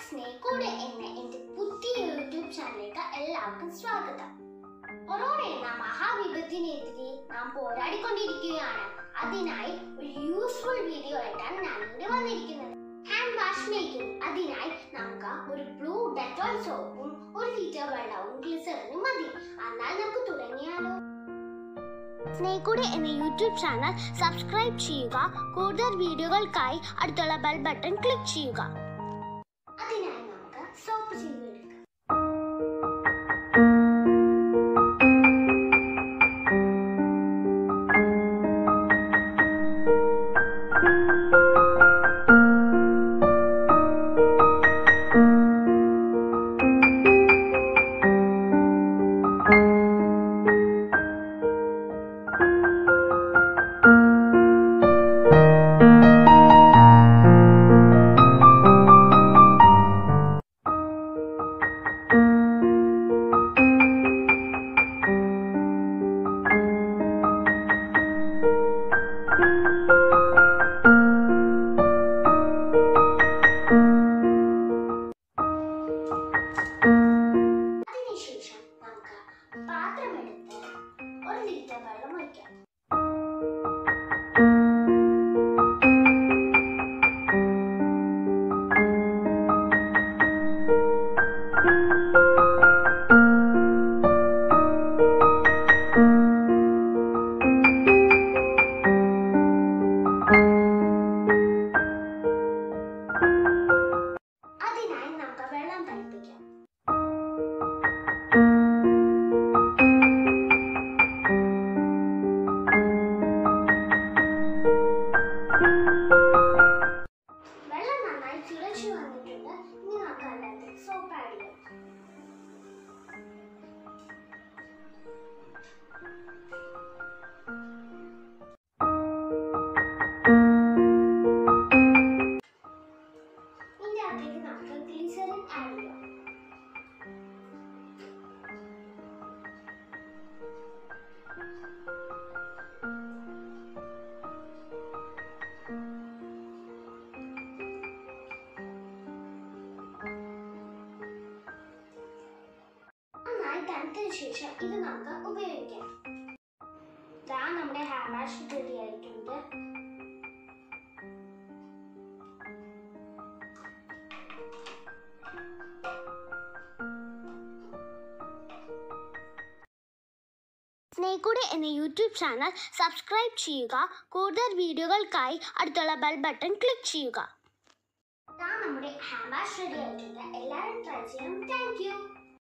സ്നേഹോട് എന്ന എന്റെ പുതിയ യൂട്യൂബ് ചാനലിലേക്ക് എല്ലാവർക്കും സ്വാഗതം കൊറോണ എന്ന മഹാവിപത്തിനെതിരെ നാം പോരാടിക്കൊണ്ടിരിക്കുകയാണ് അതിനായി ഒരു യൂസ്ഫുൾ വീഡിയോ ആയിട്ടാണ് ഞാൻ ഇവിടെ വന്നിരിക്കുന്നത് ഹാൻഡ് വാഷ് മേക്കിംഗ് അതിനായി നമുക്ക് ഒരു ബ്ലൂ ഡെറ്റോൾ സോപ്പും ഒരു ലിറ്റർ വെള്ളവും ഗ്ലിസറിനും മതി എന്നാൽ നമുക്ക് തുടങ്ങിയാലോ സ്നേഹക്കൂടെ എന്ന യൂട്യൂബ് ചാനൽ സബ്സ്ക്രൈബ് ചെയ്യുക കൂടുതൽ വീഡിയോകൾക്കായി അടുത്തുള്ള ബെൽ ബട്ടൺ ക്ലിക്ക് ചെയ്യുക അതിനായി നമുക്ക് സോപ്പ് ചെയ്തെടുക്കാം അതിനുശേഷം നമുക്ക് പാത്രമെടുത്ത് ഒരു ലിറ്റർ വെള്ളം ഒഴിക്കാം അതിനായി നമുക്ക് വെള്ളം തിളപ്പിക്കാം വെള്ളം നന്നായി തിളച്ചു വന്നിട്ടുണ്ട് ഇനി നമുക്ക് അതിനകത്ത് സോപ്പ് ആഡ് ചെയ്യാം ഇതിന്റെ അകത്തേക്ക് നമുക്ക് ഗ്ലിസറിൻ ആഡ് ചെയ്യാം നന്നായി തണുത്തതിന് ശേഷം ഇത് നമുക്ക് ഉപയോഗിക്കാം ദാ നമ്മുടെ ഹെയർ വാഷ് റെഡി ആയിട്ടുണ്ട് സ്നേഹക്കൂടെ എന്ന യൂട്യൂബ് ചാനൽ സബ്സ്ക്രൈബ് ചെയ്യുക കൂടുതൽ വീഡിയോകൾക്കായി അടുത്തുള്ള ബെൽ ബട്ടൺ ക്ലിക്ക് ചെയ്യുക ദാ നമ്മുടെ ഹാൻഡ് വാഷ് റെഡി ആയിട്ടുണ്ട് എല്ലാവരും ട്രൈ ചെയ്യണം താങ്ക് യു